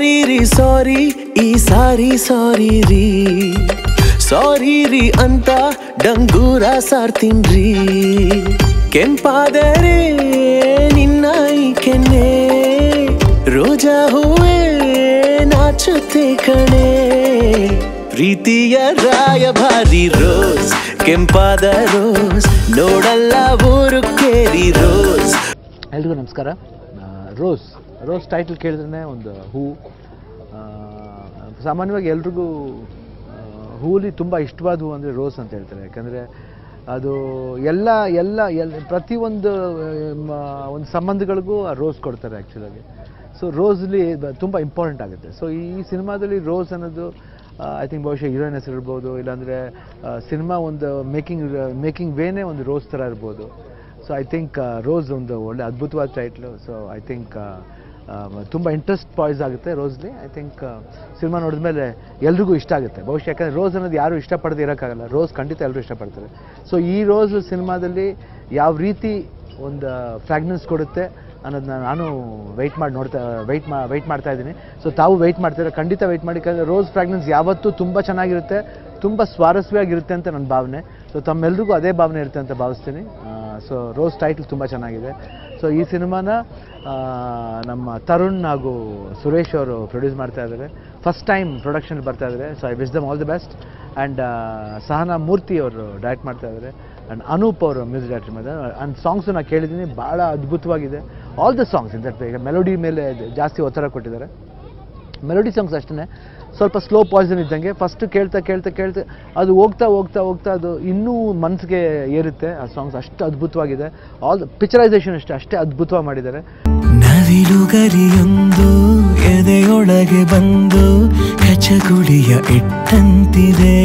ಸಾರಿ ರೀ ಸಾರಿ ಈ ಸಾರಿ ಸಾರಿ ರೀ ಸಾರಿ ರೀ ಅಂತ ಡಂಗೂರ ಸಾರ್ತೀನ್ರಿ ಕೆಂಪಾದರೆ ನಿನ್ನ ಈ ಕೆನ್ನೆ ರೋಜಾ ಹೂವೇ ನಾಚುತ್ತೆ ಕಣೆ ಪ್ರೀತಿಯ ರಾಯಭಾರಿ ರೋಸ್ ಕೆಂಪಾದ ರೋಸ್ ನೋಡಲ್ಲ ಊರು ಕೇರಿ ರೋಸ್ ಎಲ್ರಿಗೂ ನಮಸ್ಕಾರ ಆ, ರೋಸ್ ರೋಸ್ ಟೈಟಲ್ ಕೇಳಿದ್ರೆ ಒಂದು ಹೂ ಆ, ಸಾಮಾನ್ಯವಾಗಿ ಎಲ್ರಿಗೂ ಆ, ಹೂವಲ್ಲಿ ತುಂಬ ಇಷ್ಟವಾದ ಹೂ ಅಂದರೆ ರೋಸ್ ಅಂತ ಹೇಳ್ತಾರೆ ಯಾಕಂದರೆ ಅದು ಎಲ್ಲ ಎಲ್ಲ ಎಲ್ ಪ್ರತಿಯೊಂದು ಮ, ಒಂದು ಸಂಬಂಧಗಳಿಗೂ ಆ ರೋಸ್ ಕೊಡ್ತಾರೆ ಆ್ಯಕ್ಚುಲಾಗಿ ಸೊ ರೋಸ್ಲಿ ತುಂಬ ಇಂಪಾರ್ಟೆಂಟ್ ಆಗುತ್ತೆ ಸೊ ಈ ಸಿನಿಮಾದಲ್ಲಿ ರೋಸ್ ಅನ್ನೋದು ಐ ಥಿಂಕ್ ಬಹುಶಃ ಹೀರೋಯಿನ್ ಹೆಸರು ಇರ್ಬೋದು ಇಲ್ಲಾಂದರೆ ಸಿನಿಮಾ ಒಂದು ಮೇಕಿಂಗ್ ಮೇಕಿಂಗ್ ವೇನೇ ಒಂದು ರೋಸ್ ಥರ ಇರ್ಬೋದು ಸೊ ಐ ಥಿಂಕ್ ರೋಸ್ ಒಂದು ಒಳ್ಳೆ ಅದ್ಭುತವಾದ ಟೈಟ್ಲು ಸೊ ಐ ಥಿಂಕ್ ತುಂಬ ಇಂಟ್ರೆಸ್ಟ್ ಪಾಯ್ಸ್ ಆಗುತ್ತೆ ರೋಸ್ಲಿ ಐ ಥಿಂಕ್ ಸಿನಿಮಾ ನೋಡಿದ ಮೇಲೆ ಎಲ್ರಿಗೂ ಇಷ್ಟ ಆಗುತ್ತೆ ಬಹುಶಃ ಯಾಕಂದರೆ ರೋಸ್ ಅನ್ನೋದು ಯಾರು ಇಷ್ಟಪಡದೆ ಇರೋಕ್ಕಾಗಲ್ಲ ರೋಸ್ ಖಂಡಿತ ಎಲ್ಲರೂ ಇಷ್ಟಪಡ್ತಾರೆ ಸೊ ಈ ರೋಸ್ ಸಿನಿಮಾದಲ್ಲಿ ಯಾವ ರೀತಿ ಒಂದು ಫ್ರಾಗ್ನೆನ್ಸ್ ಕೊಡುತ್ತೆ ಅನ್ನೋದನ್ನ ನಾನು ವೆಯ್ಟ್ ಮಾಡಿ ನೋಡ್ತಾ ವೆಯ್ಟ್ ಮಾ ವೆಯ್ಟ್ ಮಾಡ್ತಾ ಇದ್ದೀನಿ ಸೊ ತಾವು ವೆಯ್ಟ್ ಮಾಡ್ತೀರಾ ಖಂಡಿತ ವೆಯ್ಟ್ ಮಾಡಿ ಯಾಕಂದರೆ ರೋಸ್ ಫ್ರಾಗ್ನೆನ್ಸ್ ಯಾವತ್ತೂ ತುಂಬ ಚೆನ್ನಾಗಿರುತ್ತೆ ತುಂಬ ಸ್ವಾರಸ್ಯವಾಗಿರುತ್ತೆ ಅಂತ ನನ್ನ ಭಾವನೆ ಸೊ ತಮ್ಮೆಲ್ರಿಗೂ ಅದೇ ಭಾವನೆ ಇರುತ್ತೆ ಅಂತ ಭಾವಿಸ್ತೀನಿ ಸೊ ರೋಸ್ ಟೈಟ್ಲ್ ತುಂಬ ಚೆನ್ನಾಗಿದೆ ಸೊ ಈ ಸಿನಿಮಾನ ಆ, ನಮ್ಮ ತರುಣ್ ಹಾಗೂ ಸುರೇಶ್ ಅವರು ಪ್ರೊಡ್ಯೂಸ್ ಮಾಡ್ತಾ ಇದ್ದಾರೆ ಫಸ್ಟ್ ಟೈಮ್ ಪ್ರೊಡಕ್ಷನ್ ಬರ್ತಾ ಇದ್ದಾರೆ so I wish them all the best and Sahana Murthy ಅವರು ಡೈರೆಕ್ಟ್ ಮಾಡ್ತಾ ಇದ್ದಾರೆ ಆ್ಯಂಡ್ ಅನೂಪ್ ಅವರು ಮ್ಯೂಸಿಕ್ ಡೈರೆಕ್ಟರ್ ಮಾಡಿದ್ದಾರೆ ಆ್ಯಂಡ್ ಸಾಂಗ್ಸು ನಾನು ಕೇಳಿದ್ದೀನಿ ಭಾಳ ಅದ್ಭುತವಾಗಿದೆ all the songs in that ಈಗ ಮೆಲೋಡಿ ಮೇಲೆ ಜಾಸ್ತಿ ಒತ್ತಡ ಕೊಟ್ಟಿದ್ದಾರೆ ಮೆಲೋಡಿ ಸಾಂಗ್ಸ್ ಅಷ್ಟೇ ಸ್ವಲ್ಪ ಸ್ಲೋ ಪಾಯ್ಸನ್ ಇದ್ದಂಗೆ ಫಸ್ಟ್ ಕೇಳ್ತಾ ಕೇಳ್ತಾ ಕೇಳ್ತಾ ಅದು ಹೋಗ್ತಾ ಹೋಗ್ತಾ ಹೋಗ್ತಾ ಅದು ಇನ್ನೂ ಮನಸ್ಸಿಗೆ ಏರುತ್ತೆ ಆ ಸಾಂಗ್ಸ್ ಅಷ್ಟು ಅದ್ಭುತವಾಗಿದೆ ಆಲ್ ಪಿಕ್ಚರೈಸೇಷನ್ ಅಷ್ಟೇ ಅಷ್ಟೇ ಅದ್ಭುತವಾಗಿ ಮಾಡಿದ್ದಾರೆ ನವಿಲುಗರಿಯೊಂದು ಎದೆಯೊಳಗೆ ಬಂದು ಕಚಗುಳಿಯ ಇಟ್ಟಂತಿದೆ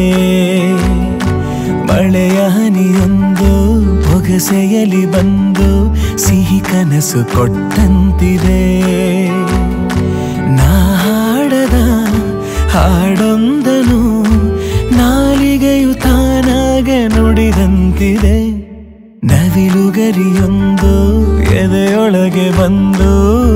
ಮಳೆಯ ಹನಿಯೊಂದು ಹೊಗಸೆಯಲಿ ಬಂದು ಸಿಹಿ ಕನಸು ಕೊಟ್ಟಂತಿದೆ ನಾ ಹಾಡದ ಹಾಡೊಂದನು ನಾಲಿಗೆಯು ತಾನಾಗೆ ನುಡಿದಂತಿದೆ ನವಿಲುಗರಿಯೊಂದು ಎದೆಯೊಳಗೆ ಬಂದು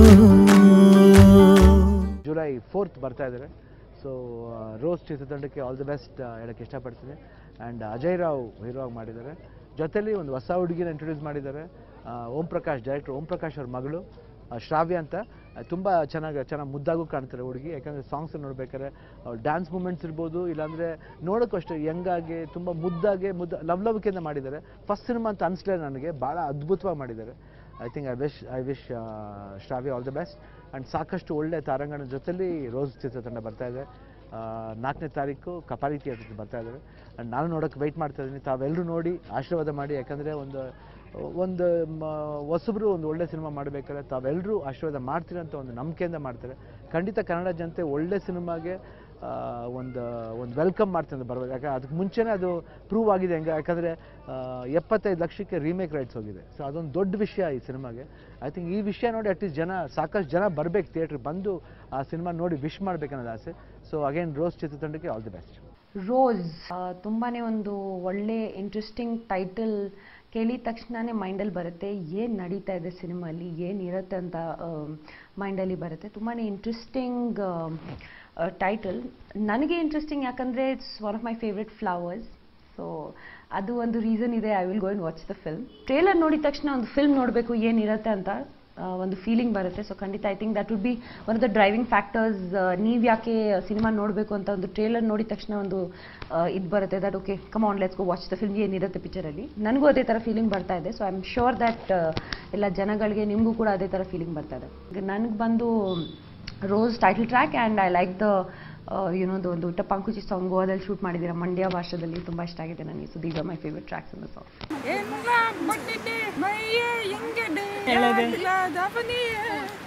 ಜುಲೈ ಫೋರ್ತ್ ಬರ್ತಾ ಇದ್ದಾರೆ ಸೊ ರೋಸ್ ಚಿತ್ರತಂಡಕ್ಕೆ ಆಲ್ ದಿ ಬೆಸ್ಟ್ ಹೇಳಕ್ಕೆ ಇಷ್ಟಪಡ್ತೀನಿ ಆ್ಯಂಡ್ ಅಜಯ್ ರಾವ್ ಹೀರೋ ಆಗಿ ಮಾಡಿದ್ದಾರೆ ಜೊತೆಲಿ ಒಂದು ಹೊಸ ಹುಡುಗಿನ ಇಂಟ್ರೊಡ್ಯೂಸ್ ಮಾಡಿದ್ದಾರೆ ಆ, ಓಂ ಪ್ರಕಾಶ್ ಡೈರೆಕ್ಟರ್ ಓಂ ಪ್ರಕಾಶ್ ಅವ್ರ ಮಗಳು ಆ, ಶ್ರಾವ್ಯ ಅಂತ ತುಂಬ ಚೆನ್ನಾಗಿ ಚೆನ್ನಾಗಿ ಮುದ್ದಾಗೂ ಕಾಣ್ತಾರೆ ಹುಡುಗಿ ಯಾಕಂದರೆ ಸಾಂಗ್ಸ್ ನೋಡ್ಬೇಕಾದ್ರೆ ಅವ್ಳು ಡ್ಯಾನ್ಸ್ ಮೂಮೆಂಟ್ಸ್ ಇರ್ಬೋದು ಇಲ್ಲಾಂದರೆ ನೋಡೋಕ್ಕೂ ಅಷ್ಟೇ ಯಂಗಾಗಿ ತುಂಬ ಮುದ್ದಾಗೆ ಮುದ್ದ ಲವ್ ಲವ್ಕೆಯಿಂದ ಮಾಡಿದ್ದಾರೆ ಫಸ್ಟ್ ಸಿನಿಮಾ ಅಂತ ಅನಿಸ್ಲೇ ನನಗೆ ಭಾಳ ಅದ್ಭುತವಾಗಿ ಮಾಡಿದ್ದಾರೆ I think I wish I wish Shravya all the best and ಸಾಕಷ್ಟು ಒಳ್ಳೆ ತಾರಂಗಣ ಜೊತೆಲಿ ರೋಸ್ ಚಿತ್ರತಂಡ ಬರ್ತಾ ಇದೆ ಆ, ನಾಲ್ಕನೇ ತಾರೀಕು ಕಪಾಲಿ ಥಿಯೇಟರ್ಗೆ ಬರ್ತಾ ಇದ್ದಾರೆ ಆ್ಯಂಡ್ ನಾನು ನೋಡೋಕ್ಕೆ ವೆಯ್ಟ್ ಮಾಡ್ತಾ ಇದ್ದೀನಿ ತಾವೆಲ್ಲರೂ ನೋಡಿ ಆಶೀರ್ವಾದ ಮಾಡಿ ಯಾಕಂದರೆ ಒಂದು ಒಂದು ಮ ಹೊಸಬ್ರು ಒಂದು ಒಳ್ಳೆ ಸಿನಿಮಾ ಮಾಡಬೇಕಾದ್ರೆ ತಾವೆಲ್ಲರೂ ಆಶೀರ್ವಾದ ಮಾಡ್ತೀರ ಅಂತ ಒಂದು ನಂಬಿಕೆಯಿಂದ ಮಾಡ್ತಾರೆ ಖಂಡಿತ ಕನ್ನಡ ಜನತೆ ಒಳ್ಳೆ ಸಿನಿಮಾಗೆ ಆ, ಒಂದು ಒಂದು ವೆಲ್ಕಮ್ ಮಾಡ್ತೀನಿ ಅಂತ ಬರ್ಬೇಕು ಯಾಕಂದ್ರೆ ಅದಕ್ಕೆ ಮುಂಚೆನೇ ಅದು ಪ್ರೂವ್ ಆಗಿದೆ ಹೆಂಗೆ ಯಾಕಂದರೆ ಎಪ್ಪತ್ತೈದು ಲಕ್ಷಕ್ಕೆ ರೀಮೇಕ್ ರೈಟ್ಸ್ ಹೋಗಿದೆ ಸೊ ಅದೊಂದು ದೊಡ್ಡ ವಿಷಯ ಈ ಸಿನಿಮಾಗೆ ಐ ಥಿಂಕ್ ಈ ವಿಷಯ ನೋಡಿ ಅಟ್ಲೀಸ್ಟ್ ಜನ ಸಾಕಷ್ಟು ಜನ ಬರಬೇಕು ಥಿಯೇಟ್ರಿಗೆ ಬಂದು ಆ ಸಿನಿಮಾ ನೋಡಿ ವಿಶ್ ಮಾಡ್ಬೇಕನ್ನೋದು ಆಸೆ ಸೊ ಅಗೇನ್ ರೋಸ್ ಚಿತ್ರತಂಡಕ್ಕೆ ಆಲ್ ದಿ ಬೆಸ್ಟ್ ರೋಸ್ ತುಂಬಾ ಒಂದು ಒಳ್ಳೆ ಇಂಟ್ರೆಸ್ಟಿಂಗ್ ಟೈಟಲ್ ಕೇಳಿದ ತಕ್ಷಣನೇ ಮೈಂಡಲ್ಲಿ ಬರುತ್ತೆ ಏನು ನಡೀತಾ ಇದೆ ಸಿನಿಮಾಲಿ ಏನಿರುತ್ತೆ ಅಂತ ಮೈಂಡಲ್ಲಿ ಬರುತ್ತೆ ತುಂಬಾ ಇಂಟ್ರೆಸ್ಟಿಂಗ್ ಟೈಟಲ್ ನನಗೆ ಇಂಟ್ರೆಸ್ಟಿಂಗ್ ಯಾಕಂದರೆ it's one of my favourite flowers so ಅದು ಒಂದು ರೀಸನ್ ಇದೆ I will go and watch the film trailer ನೋಡಿದ ತಕ್ಷಣ ಒಂದು ಫಿಲ್ಮ್ ನೋಡಬೇಕು ಏನಿರುತ್ತೆ ಅಂತ ಆ, ಒಂದು ಫೀಲಿಂಗ್ ಬರುತ್ತೆ ಸೊ ಖಂಡಿತ I think that would be one of the driving factors ನೀವು ಯಾಕೆ ಸಿನಿಮಾ ನೋಡಬೇಕು ಅಂತ ಒಂದು ಟ್ರೇಲರ್ ನೋಡಿದ ತಕ್ಷಣ ಒಂದು ಇದು ಬರುತ್ತೆ that okay come on let's go watch the film ಏನಿರುತ್ತೆ ಪಿಕ್ಚರಲ್ಲಿ ನನಗೂ ಅದೇ ಥರ ಫೀಲಿಂಗ್ ಬರ್ತಾ ಇದೆ so I am sure that ಎಲ್ಲ ಜನಗಳಿಗೆ ನಿಮಗೂ ಕೂಡ ಅದೇ ಥರ ಫೀಲಿಂಗ್ ಬರ್ತಾ ಇದೆ ನನಗೆ ಬಂದು Rose title track and I like the ಯುನೋದು ಒಂದು ಟಪಾಂಕುಚಿ ಸಾಂಗ್ ಗೋವಾದಲ್ಲಿ ಶೂಟ್ ಮಾಡಿದ್ದೀರಾ ಮಂಡ್ಯ ಭಾಷೆದಲ್ಲಿ ತುಂಬ ಇಷ್ಟ ಆಗಿದೆ ನನಗೆ so these are my favourite tracks in the song ಎಲ್ಲ ಬಡ್ಡಿದೆ ಮೈಯೇ ಹೆಂಗೆಡೆ ದವನಿಯೇ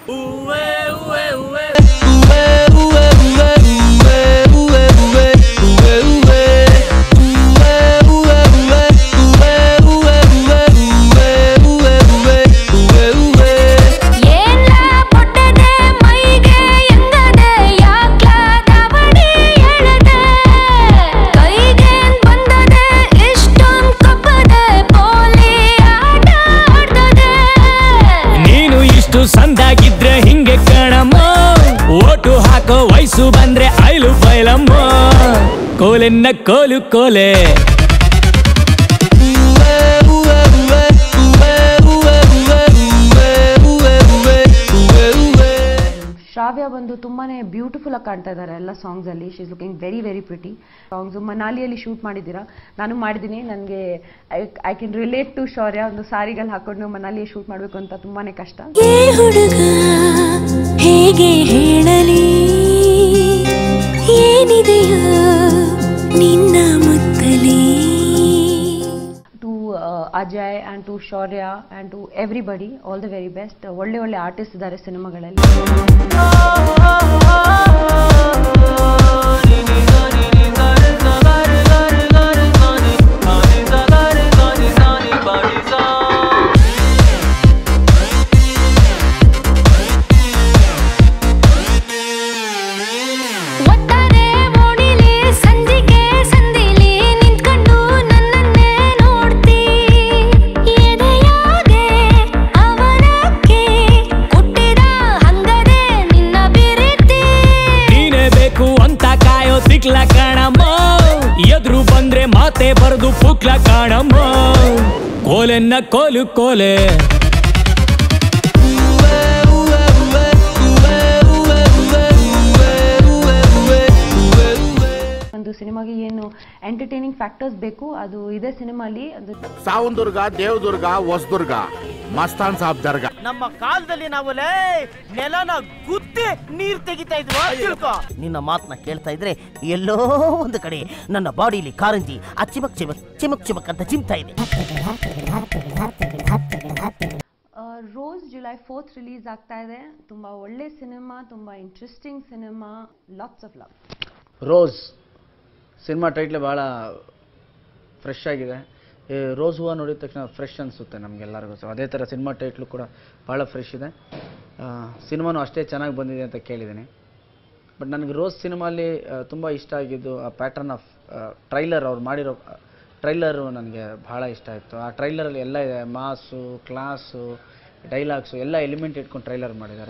ಏನ್ಲ ಪೊಟ್ಟದೆ ಮೈಗೆ ಎಂಗದೆ ಯಾಕ್ಲ ದಾವಣಿ ಎಳೆದೆ ಕೈಗೇನ್ ಬಂದದೆ ಇಷ್ಟೊಂದ್ ಕಪ್ಪದೆ ಪೋಲಿ ಆಟ ಆಡ್ದದೆ ನೀನು ಇಷ್ಟು ಸಂದಾಗಿದ್ರೆ ಹಿಂಗೆ ಕಣಮ್ಮ ಓ ಕೋಲೆನ್ನ ಕೋಲು ಕೋಲೆ ಶ್ರಾವ್ಯ ಬಂದು ತುಂಬಾನೇ ಬ್ಯೂಟಿಫುಲ್ ಆಗಿ ಕಾಣ್ತಾ ಇದ್ದಾರೆ ಎಲ್ಲ ಸಾಂಗ್ಸ್ ಅಲ್ಲಿ she is looking very very pretty songs ಮನಾಲಿಯಲ್ಲಿ ಶೂಟ್ ಮಾಡಿದ್ದೀರಾ ನಾನು ಮಾಡಿದ್ದೀನಿ ನನಗೆ ಐ ಕ್ಯಾನ್ ರಿಲೇಟ್ ಟು ಶೌರ್ಯ ಒಂದು ಸಾರಿಗಳು ಹಾಕೊಂಡು ಮನಾಲಿಯಲ್ಲಿ ಶೂಟ್ ಮಾಡಬೇಕು ಅಂತ ತುಂಬಾನೇ ಕಷ್ಟ ಏ ಹುಡುಗ ಹೇಗೆ ಹೇಳಲಿ ಏನಿದೆಯೋ ನಿನ್ನ ಮುತ್ತಲಿ to Ajay and to Shaurya and to everybody all the very best ಒಳ್ಳೆ ಒಳ್ಳೆ ಆರ್ಟಿಸ್ಟ್ ಇದ್ದಾರೆ ಸಿನಿಮಾಗಳಲ್ಲಿ ಒಟ್ಟಾರೆ ಓಣಿಲಿ ಸಂಧಿಗೆ ಸಂಧಿಲಿ ನಿಂತ್ಕೊಂಡು ನನ್ನನ್ನೇ ನೋಡ್ತಿ ಎದೆಯಾಗೆ ಅವರಕ್ಕೆ ಹುಟ್ಟಿದ ಹಂಗದೆ ನಿನ್ನ ಬಿರಿತಿ ನೀನೇ ಬೇಕು ಅಂತ ಕಾಯೋ ಸಿಕ್ಲ ಕಾಣಮ್ಮ ಎದುರು ಬಂದ್ರೆ ಮಾತೆ ಬರೆದು ಪುಕ್ಲ ಕಾಣಮ್ಮ ಕೋಲೆನ್ನ ಕೋಲು ಕೋಲೆ ಒಂದು ಸಿನಿಮಾಗೆ ಏನು ಎಂಟರ್ಟೈನಿಂಗ್ ಫ್ಯಾಕ್ಟರ್ಸ್ ಬೇಕು ಅದು ಇದೇ ಸಿನಿಮಾಲಿ ಅದು ಸಾವಂದುರ್ಗ ದೇವದುರ್ಗ ಹೊಸದುರ್ಗ ಮಸ್ತಾನ್ ಸಾಬ್ ದರ್ಗಾ ನಮ್ಮ ಕಾಲದಲ್ಲಿ ನಾವು ಲೇ ನೆಲನ ಗುದ್ದಿ ನೀರ್ ತೆಗಿತಾ ಇದ್ವಿ ತಿಳ್ಕೊ ನಿನ್ನ ಮಾತನ್ನ ಕೇಳ್ತಾ ಇದ್ರೆ ಎಲ್ಲೋ ಒಂದು ಕಡೆ ನನ್ನ ಬಾಡಿಲಿ ಕಾರಂಜಿ ಆ ಚಿಮಕ್ ಚಿಮಕ್ ಚಿಮಕ್ ಚಿಮಕ್ ಅಂತ ಚಿಮ್ತಾ ಇದೆ ರೋಸ್ ಜುಲೈ ಫೋರ್ತ್ ರಿಲೀಸ್ ಆಗ್ತಾ ಇದೆ ತುಂಬ ಒಳ್ಳೆ ಸಿನಿಮಾ ತುಂಬ interesting cinema lots of love Rose cinema title ಭಾಳ ಫ್ರೆಶ್ ಆಗಿದೆ ಈ ರೋಸ್ ಹೂವು ನೋಡಿದ ತಕ್ಷಣ ಫ್ರೆಶ್ ಅನಿಸುತ್ತೆ ನಮಗೆಲ್ಲರಿಗೂ ಸೊ ಅದೇ ಥರ ಸಿನಿಮಾ ಟೈಟ್ಲು ಕೂಡ ಭಾಳ ಫ್ರೆಶ್ ಇದೆ ಸಿನಿಮಾನು ಅಷ್ಟೇ ಚೆನ್ನಾಗಿ ಬಂದಿದೆ ಅಂತ ಕೇಳಿದ್ದೀನಿ ಬಟ್ ನನಗೆ ರೋಸ್ ಸಿನಿಮಾಲಿ ತುಂಬ ಇಷ್ಟ ಆಗಿದ್ದು ಆ ಪ್ಯಾಟರ್ನ್ ಆಫ್ ಟ್ರೈಲರ್ ಅವ್ರು ಮಾಡಿರೋ ಟ್ರೈಲರು ನನಗೆ ಭಾಳ ಇಷ್ಟ ಆಯಿತು ಆ ಟ್ರೈಲರಲ್ಲಿ ಎಲ್ಲ ಇದೆ ಮಾಸು ಕ್ಲಾಸು ಡೈಲಾಗ್ಸು ಎಲ್ಲ ಎಲಿಮೆಂಟ್ ಇಟ್ಕೊಂಡು ಟ್ರೈಲರ್ ಮಾಡಿದ್ದಾರೆ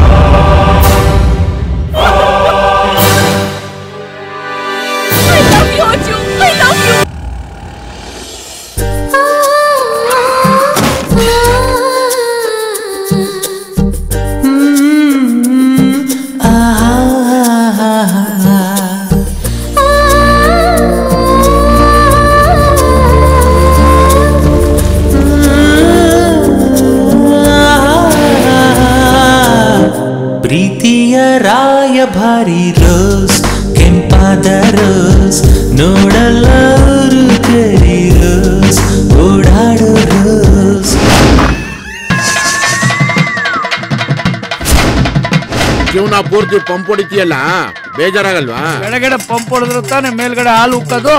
ಪ್ರೀತಿಯ ರಾಯಭಾರಿ ರೋಸ್ ಕೆಂಪಾದ ರೋಸ್ ನೋಡಲ್ಲವರು ಕರಿ ರೋಸ್ ಓಡಾಡೋ ರೋಸ್ ಜೀವನ ಪೂರ್ತಿ ಪಂಪ್ ಹೊಡಿತೀಯಲ್ಲ ಬೇಜಾರಾಗಲ್ವಾ ಕೆಳಗಡೆ ಪಂಪ್ ಹೊಡೆದ್ರೆ ತಾನೆ ಮೇಲ್ಗಡೆ ಹಾಲು ಉಕ್ಕೋದು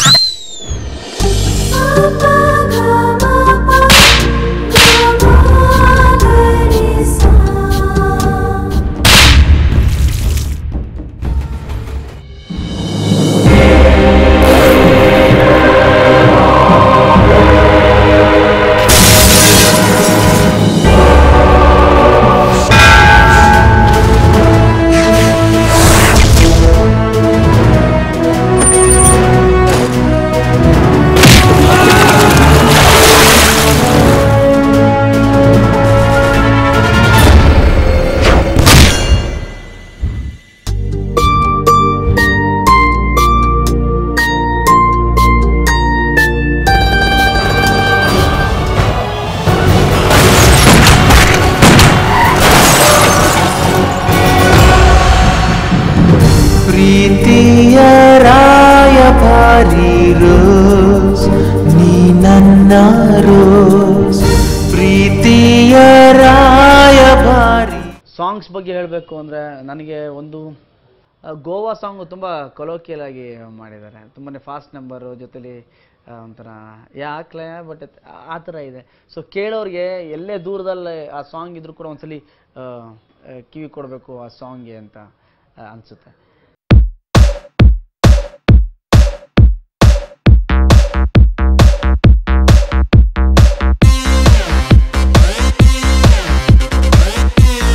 ಪ್ರೀತಿಯ ರಾಯಭಾರಿ ರೋಸ್ ನೀ ನನ್ನ ರೋಸ್ ಪ್ರೀತಿಯ ರಾಯಭಾರಿ ಸಾಂಗ್ಸ್ ಬಗ್ಗೆ ಹೇಳಬೇಕು ಅಂದರೆ ನನಗೆ ಒಂದು ಆ, ಗೋವಾ ಸಾಂಗು ತುಂಬ ಕೊಲೋಕಿಯಲ್ ಆಗಿ ಮಾಡಿದ್ದಾರೆ ತುಂಬಾ ಫಾಸ್ಟ್ ನಂಬರು ಜೊತೆಲಿ ಆ, ಒಂಥರ ಯಾಕ್ಲೆ ಬಟ್ ಆ ಥರ ಇದೆ ಸೊ ಕೇಳೋರಿಗೆ ಎಲ್ಲೇ ದೂರದಲ್ಲಿ ಆ ಸಾಂಗ್ ಇದ್ರೂ ಕೂಡ ಒಂದ್ಸಲಿ ಆ, ಆ, ಕಿವಿ ಕೊಡಬೇಕು ಆ ಸಾಂಗ್ಗೆ ಅಂತ ಆ, ಅನ್ಸುತ್ತೆ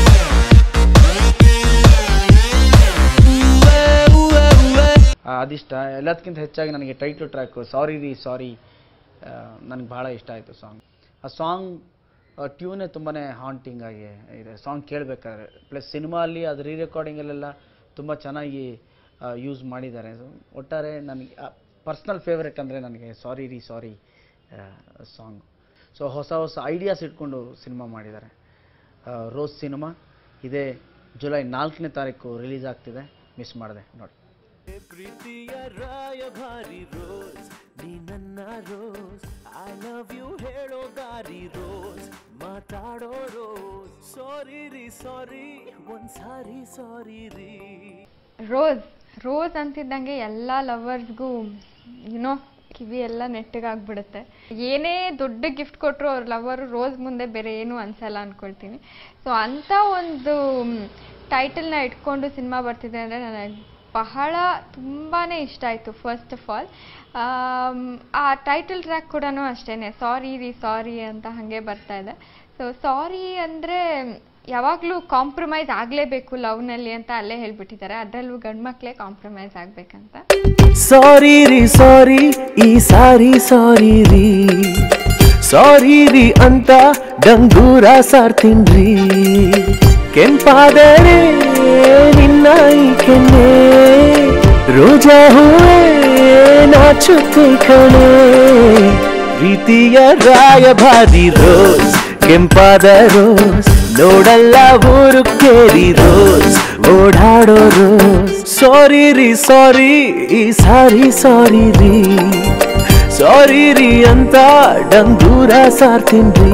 ಆ, ಅದಿಷ್ಟ ಇಷ್ಟ ಎಲ್ಲದಕ್ಕಿಂತ ಹೆಚ್ಚಾಗಿ ನನಗೆ ಟೈಟ್ಲ್ ಟ್ರ್ಯಾಕು ಸಾರಿ ರೀ ಸಾರಿ ನನಗೆ ಭಾಳ ಇಷ್ಟ ಆಯಿತು ಸಾಂಗ್ ಆ ಸಾಂಗ್ ಟ್ಯೂನೇ ತುಂಬಾ ಹಾಂಟಿಂಗ್ ಆಗಿ ಇದೆ ಸಾಂಗ್ ಕೇಳಬೇಕಾದ್ರೆ ಪ್ಲಸ್ ಸಿನಿಮಾ ಅಲ್ಲಿ ಅದು ರೀ ರೆಕಾರ್ಡಿಂಗಲ್ಲೆಲ್ಲ ತುಂಬ ಚೆನ್ನಾಗಿ ಯೂಸ್ ಮಾಡಿದ್ದಾರೆ So, ಒಟ್ಟಾರೆ ನನಗೆ ಪರ್ಸ್ನಲ್ ಫೇವ್ರೆಟ್ ಅಂದರೆ ನನಗೆ ಸಾರಿ ರೀ ಸಾರಿ ಸಾಂಗ್ ಸೊ ಹೊಸ ಹೊಸ ಐಡಿಯಾಸ್ ಇಟ್ಕೊಂಡು ಸಿನಿಮಾ ಮಾಡಿದ್ದಾರೆ ರೋಸ್ ಸಿನಿಮಾ ಇದೇ ಜುಲೈ ನಾಲ್ಕನೇ ತಾರೀಕು ರಿಲೀಸ್ ಆಗ್ತಿದೆ ಮಿಸ್ ಮಾಡಿದೆ ನೋಡಿ ಪ್ರೀತಿಯ ರಾಯಭಾರಿ ರೋಸ್ ನೀ ನನ್ನ ರೋಸ್ ಐ ಲವ್ ಯು ಹೇಳೋ ದಾರಿ ರೋಸ್ ಮಾತಾಡೋ ರೋಸ್ ಸಾರಿ ರೀ ಸಾರಿ ಒಂದ್ ಸಾರಿ ಸಾರಿ ರೀ ರೋಸ್ ರೋಸ್ ಅಂತಿದ್ದಂಗೆ ಎಲ್ಲ ಲವರ್ಸ್ಗೂ ಯುನೋ ಕಿವಿ ಎಲ್ಲ ನೆಟ್ಟಗಾಗ್ಬಿಡುತ್ತೆ ಏನೇ ದೊಡ್ಡ ಗಿಫ್ಟ್ ಕೊಟ್ಟರು ಅವ್ರ ಲವರು ರೋಸ್ ಮುಂದೆ ಬೇರೆ ಏನೂ ಅನ್ಸಲ್ಲ ಅಂದ್ಕೊಳ್ತೀನಿ ಸೊ ಅಂಥ ಒಂದು ಟೈಟಲ್ನ ಇಟ್ಕೊಂಡು ಸಿನಿಮಾ ಬರ್ತಿದೆ ಅಂದರೆ ನನಗೆ ಬಹಳ ತುಂಬಾ ಇಷ್ಟ ಆಯಿತು ಫಸ್ಟ್ ಆಫ್ ಆಲ್ ಆ ಟೈಟಲ್ ಟ್ರ್ಯಾಕ್ ಕೂಡ ಅಷ್ಟೇ ಸಾರಿ ರೀ ಸಾರಿ ಅಂತ ಹಾಗೆ ಬರ್ತಾ ಇದೆ ಸೊ ಸಾರಿ ಅಂದರೆ ಯಾವಾಗಲೂ ಕಾಂಪ್ರಮೈಸ್ ಆಗಲೇಬೇಕು ಲವ್ನಲ್ಲಿ ಅಂತ ಅಲ್ಲೇ ಹೇಳ್ಬಿಟ್ಟಿದ್ದಾರೆ ಅದರಲ್ಲೂ ಗಂಡು ಮಕ್ಕಳೇ ಕಾಂಪ್ರಮೈಸ್ ಆಗಬೇಕಂತ ಸಾರಿ ರೀ ಸಾರಿ ಈ ಸಾರಿ ಸಾರಿ ರೀ ಸಾರಿ ರೀ ಅಂತ ಡಂಗೂರ ಸಾರ್ತೀನ್ರಿ ಕೆಂಪಾದರೆ ನಿನ್ನ ಈ ಕೆನ್ನೆ ರೋಜಾ ಹೂವೇ ನಾಚುತ್ತೆ ಕಣೆ ಪ್ರೀತಿಯ ರಾಯಭಾರಿ ರೋಸ್ ಕೆಂಪಾದ ರೋಸ್ ನೋಡಲ್ಲ ಊರು ಕೇರಿ ರೋಸ್ ಓಡಾಡೋ ರೋಸ್ ಸಾರಿ ರೀ ಸಾರಿ ಈ ಸಾರಿ ಸಾರಿ ರೀ ಸಾರಿ ರೀ ಅಂತ ಡಂಗೂರ ಸಾರ್ತೀನ್ರಿ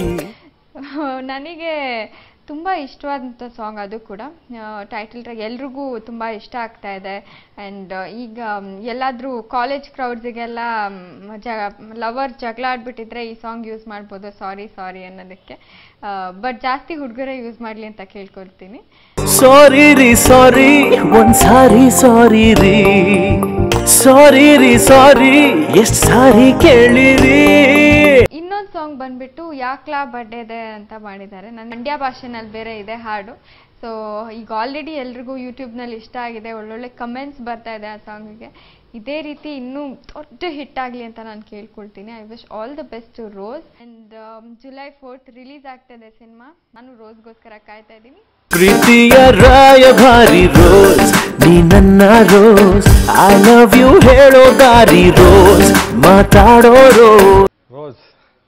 ನನಗೆ ತುಂಬ ಇಷ್ಟವಾದಂಥ ಸಾಂಗ್ ಅದು ಕೂಡ ಟೈಟಲ್ ಟ್ರ್ಯಾಕ್ ಎಲ್ರಿಗೂ ತುಂಬ ಇಷ್ಟ ಆಗ್ತಾ ಇದೆ ಆ್ಯಂಡ್ ಈಗ ಎಲ್ಲಾದರೂ ಕಾಲೇಜ್ ಕ್ರೌಡ್ಸಿಗೆಲ್ಲ ಜ ಲವರ್ ಜಗಳ ಆಡ್ಬಿಟ್ಟಿದ್ರೆ ಈ ಸಾಂಗ್ ಯೂಸ್ ಮಾಡ್ಬೋದು ಸಾರಿ ಸಾರಿ ಅನ್ನೋದಕ್ಕೆ ಬಟ್ ಜಾಸ್ತಿ ಹುಡುಗರೇ ಯೂಸ್ ಮಾಡಲಿ ಅಂತ ಕೇಳ್ಕೊಳ್ತೀನಿ ಸಾರಿ ರೀ ಸಾರಿ ಒಂದ್ ಸಾರಿ ಸಾರಿ ರೀ ಸಾರಿ ರೀ ಸಾರಿ ಎಷ್ಟ್ ಸಾರಿ ಕೇಳಿರಿ ಇನ್ನೊಂದು ಸಾಂಗ್ ಬಂದ್ಬಿಟ್ಟು ಯಾಕ್ಲಾ ಬರ್ಡೇದೆ ಅಂತ ಮಾಡಿದ್ದಾರೆ ನನ್ನ ಮಂಡ್ಯ ಭಾಷೆನಲ್ಲಿ ಬೇರೆ ಇದೆ ಹಾಡು ಸೊ ಈಗ ಆಲ್ರೆಡಿ ಎಲ್ರಿಗೂ ಯೂಟ್ಯೂಬ್ನಲ್ಲಿ ಇಷ್ಟ ಆಗಿದೆ ಒಳ್ಳೊಳ್ಳೆ ಕಮೆಂಟ್ಸ್ ಬರ್ತಾ ಇದೆ ಆ ಸಾಂಗಿಗೆ ಇದೇ ರೀತಿ ಇನ್ನೂ ದೊಡ್ಡ ಹಿಟ್ ಆಗಲಿ ಅಂತ ನಾನು ಕೇಳ್ಕೊಳ್ತೀನಿ I wish all the best to Rose and July fourth release ಆಗ್ತಾಯಿದೆ ಸಿನಿಮಾ ನಾನು ರೋಸ್ಗೋಸ್ಕರ ಕಾಯ್ತಾ ಇದ್ದೀನಿ ಪ್ರೀತಿಯ ರಾಯಭಾರಿ ರೋಸ್ ನೀ ನನ್ನ ರೋಸ್ ಐ ಲವ್ ಯು ಹೇಳೋ ದಾರಿ ರೋಸ್ ಮಾತಾಡೋ ರೋಸ್ ರೋಸ್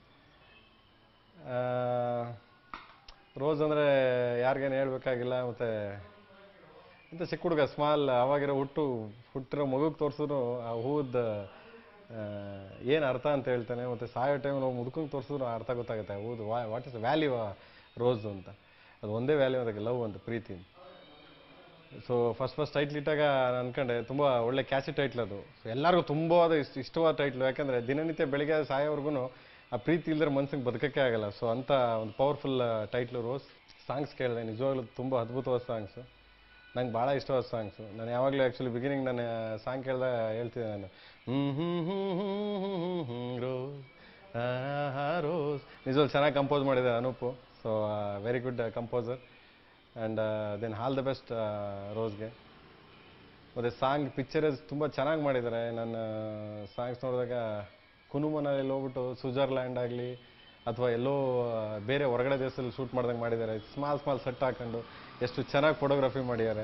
ರೋಸ್ ಅಂದರೆ ಯಾರಿಗೇನು ಹೇಳ್ಬೇಕಾಗಿಲ್ಲ ಮತ್ತು ಇಂಥ ಚಿಕ್ಕ ಹುಡುಗ ಸ್ಮಾಲ್ ಅವಾಗಿರೋ ಹುಟ್ಟು ಹುಟ್ಟಿರೋ ಮಗುಗೆ ತೋರಿಸಿದ್ರು ಆ ಹೂವದ ಏನು ಅರ್ಥ ಅಂತ ಹೇಳ್ತಾನೆ ಮತ್ತು ಸಾಯೋ ಟೈಮ್ ನಾವು ಮುದುಕಂಗೆ ತೋರಿಸಿದ್ರು ಆ ಅರ್ಥ ಗೊತ್ತಾಗುತ್ತೆ ಆ ಹೂದು ವಾಟ್ ಇಸ್ ವ್ಯಾಲ್ಯೂ ರೋಸ್ ಅಂತ ಅದು ಒಂದೇ ವ್ಯಾಲ್ಯೂ ಅದಕ್ಕೆ ಲವ್ ಅಂತ ಪ್ರೀತಿ ಸೊ ಫಸ್ಟ್ ಫಸ್ಟ್ ಟೈಟ್ಲ್ ಇಟ್ಟಾಗ ನಾನು ಅನ್ಕೊಂಡೆ ತುಂಬ ಒಳ್ಳೆ ಕ್ಯಾಸಿ ಟೈಟ್ಲ್ ಅದು ಸೊ ಎಲ್ಲರಿಗೂ ತುಂಬ ಅದು ಇಷ್ಟ ಇಷ್ಟವಾದ ಟೈಟ್ಲು ಯಾಕಂದರೆ ದಿನನಿತ್ಯ ಬೆಳಿಗ್ಗೆ ಸಾಯೋವರೆಗೂ ಆ ಪ್ರೀತಿ ಇಲ್ದರೆ ಮನ್ಸಿಗೆ ಬದುಕಕ್ಕೆ ಆಗಲ್ಲ ಸೊ ಅಂಥ ಒಂದು ಪವರ್ಫುಲ್ ಟೈಟ್ಲು ರೋಸ್ ಸಾಂಗ್ಸ್ ಕೇಳಿದೆ ನಿಜವಾಗ್ಲೂ ತುಂಬ ಅದ್ಭುತವಾದ ಸಾಂಗ್ಸು ನಂಗೆ ಭಾಳ ಇಷ್ಟವಾದ ಸಾಂಗ್ಸು ನಾನು ಯಾವಾಗಲೂ ಆ್ಯಕ್ಚುಲಿ ಬಿಗಿನಿಂಗ್ ನಾನು ಸಾಂಗ್ ಕೇಳಿದಾಗ ಹೇಳ್ತಿದ್ದೆ ನಾನು ಹ್ಮ್ ಹ್ಮ್ ಹ್ಮ್ ಹ್ಮ್ ಹ್ಮ್ ಹ್ಮ್ ರೋಸ್ ರೋಸ್ ನಿಜವಾಗ್ಲೂ ಚೆನ್ನಾಗಿ ಕಂಪೋಸ್ ಮಾಡಿದೆ Anoop so very good composer and then all the best ರೋಸ್ಗೆ ಮತ್ತು ಸಾಂಗ್ ಪಿಕ್ಚರಸ್ ತುಂಬ ಚೆನ್ನಾಗಿ ಮಾಡಿದ್ದಾರೆ ನನ್ನ ಸಾಂಗ್ಸ್ ನೋಡಿದಾಗ ಕುನುಮನಲ್ಲಿ ಹೋಗ್ಬಿಟ್ಟು ಸ್ವಿಟ್ಜರ್ಲ್ಯಾಂಡ್ ಆಗಲಿ ಅಥವಾ ಎಲ್ಲೋ ಆ, ಬೇರೆ ಹೊರಗಡೆ ದೇಶದಲ್ಲಿ ಶೂಟ್ ಮಾಡ್ದಂಗೆ ಮಾಡಿದ್ದಾರೆ ಸ್ಮಾಲ್ ಸ್ಮಾಲ್ ಸೆಟ್ ಹಾಕೊಂಡು ಎಷ್ಟು ಚೆನ್ನಾಗಿ ಫೋಟೋಗ್ರಫಿ ಮಾಡಿದ್ದಾರೆ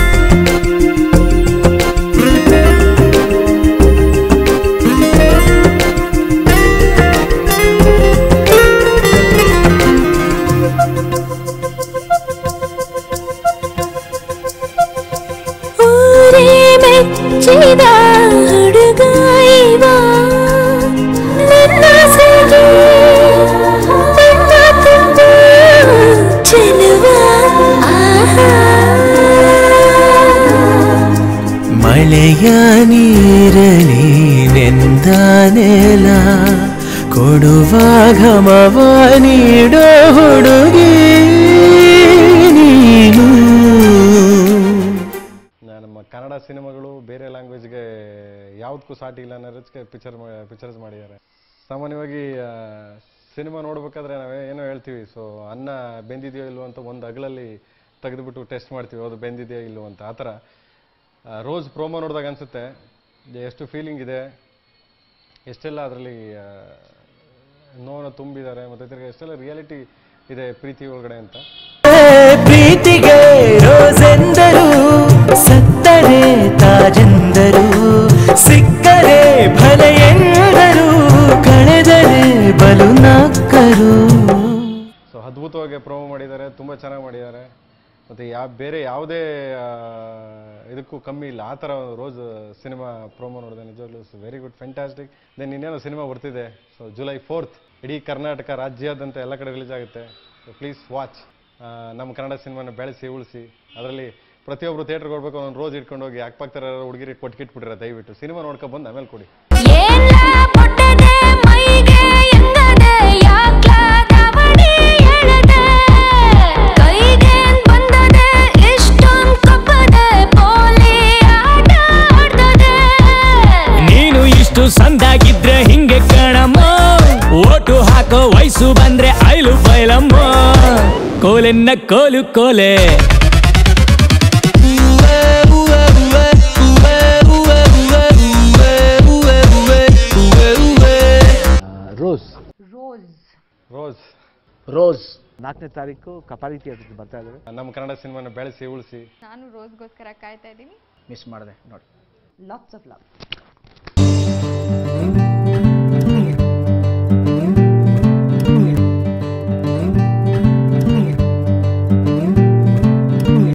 ಊರೇ ಮೆಚ್ಚಿದ ಹುಡುಗ ಇವ ನನ್ನಾಸೆಗೆ ನಿನ್ನ ತುಂಬ ಚೆಲುವ ಆಹಾ ಮಳೆಯ ನೀರಲಿ ನೆಂದ ನೆಲ ಕೊಡುವ ಘಮವ ನೀಡೋ ಹುಡುಗಿ ನೀನು ನಾ- ನಮ್ಮ ಕನ್ನಡ ಸಿನಿಮಾಗಳು ಬೇರೆ ಲ್ಯಾಂಗ್ವೇಜ್ಗೆ ಯಾವುದಕ್ಕೂ ಸಾಟಿ ಇಲ್ಲ ಅನ್ನೋದಕ್ಕೆ ಪಿಕ್ಚರ್ ಪಿಕ್ಚರ್ಸ್ ಮಾಡಿದ್ದಾರೆ ಸಾಮಾನ್ಯವಾಗಿ ಸಿನಿಮಾ ನೋಡ್ಬೇಕಾದ್ರೆ ನಾವೇ ಏನೋ ಹೇಳ್ತೀವಿ ಸೊ ಅನ್ನ ಬೆಂದಿದೆಯೋ ಇಲ್ವೋ ಅಂತ ಒಂದು ಅಗಲಲ್ಲಿ ತೆಗೆದುಬಿಟ್ಟು ಟೆಸ್ಟ್ ಮಾಡ್ತೀವಿ ಅದು ಬೆಂದಿದೆಯೋ ಇಲ್ವೋ ಅಂತ ಆ ಥರ ರೋಸ್ ಪ್ರೋಮೋ ನೋಡಿದಾಗ ಅನಿಸುತ್ತೆ ಎಷ್ಟು ಫೀಲಿಂಗ್ ಇದೆ ಎಷ್ಟೆಲ್ಲ ಅದರಲ್ಲಿ ನೋವನ್ನು ತುಂಬಿದ್ದಾರೆ ಮತ್ತು ತಿರ್ಗಿ ಎಷ್ಟೆಲ್ಲ ರಿಯಾಲಿಟಿ ಇದೆ ಪ್ರೀತಿ ಒಳಗಡೆ ಅಂತ ಪ್ರೀತಿಗೆ ರೋಸೆಂದರು ಸತ್ತರೆ ತಾಜೆಂದರು ಸಿಕ್ಕರೆ ಭಲೆ ಎಂದರು ಕಳೆದರೆ ಬಲು ನಕ್ಕರು ಸೊ ಅದ್ಭುತವಾಗಿ ಪ್ರೊಮೋ ಮಾಡಿದ್ದಾರೆ ತುಂಬ ಚೆನ್ನಾಗಿ ಮಾಡಿದ್ದಾರೆ ಮತ್ತು ಯಾವ ಬೇರೆ ಯಾವುದೇ ಆ, ಇದಕ್ಕೂ ಕಮ್ಮಿ ಇಲ್ಲ ಆ ಥರ ರೋಸ್ ಸಿನಿಮಾ ಪ್ರೋಮೋ ನೋಡಿದೆ ನಿಜವಾಗ್ಲೂ ವೆರಿ ಗುಡ್ ಫ್ಯಾಂಟಾಸ್ಟಿಕ್ ದೆನ್ ಇನ್ನೇನೋ ಸಿನಿಮಾ ಬರ್ತಿದೆ ಸೊ ಜುಲೈ ಫೋರ್ತ್ ಇಡೀ ಕರ್ನಾಟಕ ರಾಜ್ಯಾದ್ಯಂತ ಎಲ್ಲ ಕಡೆ ರಿಲೀಸ್ ಆಗುತ್ತೆ ಸೊ ಪ್ಲೀಸ್ ವಾಚ್ ನಮ್ಮ ಕನ್ನಡ ಸಿನಿಮಾನ ಬೆಳೆಸಿ ಉಳಿಸಿ ಅದರಲ್ಲಿ ಪ್ರತಿಯೊಬ್ಬರು ಥಿಯೇಟ್ರಿಗೆ ಹೋಗ್ಬೇಕು ಒಂದು ರೋಸ್ ಇಟ್ಕೊಂಡು ಹೋಗಿ ಹಾಕ್ಪಾಕ್ತಾರೆ ಹುಡುಗಿರಿ ಕೊಟ್ಕಿಟ್ಬಿಟ್ರೆ ದಯವಿಟ್ಟು ಸಿನಿಮಾ ನೋಡ್ಕೊಂಡು ಬಂದು ಆಮೇಲೆ ಕೊಡಿ ನೀನು ಇಷ್ಟು ಸಂದಾಗಿದ್ರೆ ಹಿಂಗೆ ಕಣಮ್ಮ ಓಟು ಹಾಕೋ ವಯಸ್ಸು ಬಂದ್ರೆ ಐಲು ಬೈಲಮ್ಮ ಕೋಲೆನ್ನ ಕೋಲು ಕೋಲೆ ರೋಸ್ ರೋಸ್ ರೋಸ್ ರೋಸ್ ನಾಲ್ಕನೇ ತಾರೀಕು ಕಪಾಲಿ ಥಿಯೇಟರ್ಗೆ ಬರ್ತಾ ಇದ್ದಾರೆ ನಮ್ಮ ಕನ್ನಡ ಸಿನಿಮಾನ ಬೆಳೆಸಿ ಉಳಿಸಿ ನಾನು ರೋಸ್ಗೋಸ್ಕರ ಕಾಯ್ತಾ ಇದ್ದೀನಿ ಮಿಸ್ ಮಾಡಿದೆ ನೋಡಿ ಲಾಟ್ಸ್ ಆಫ್ ಲವ್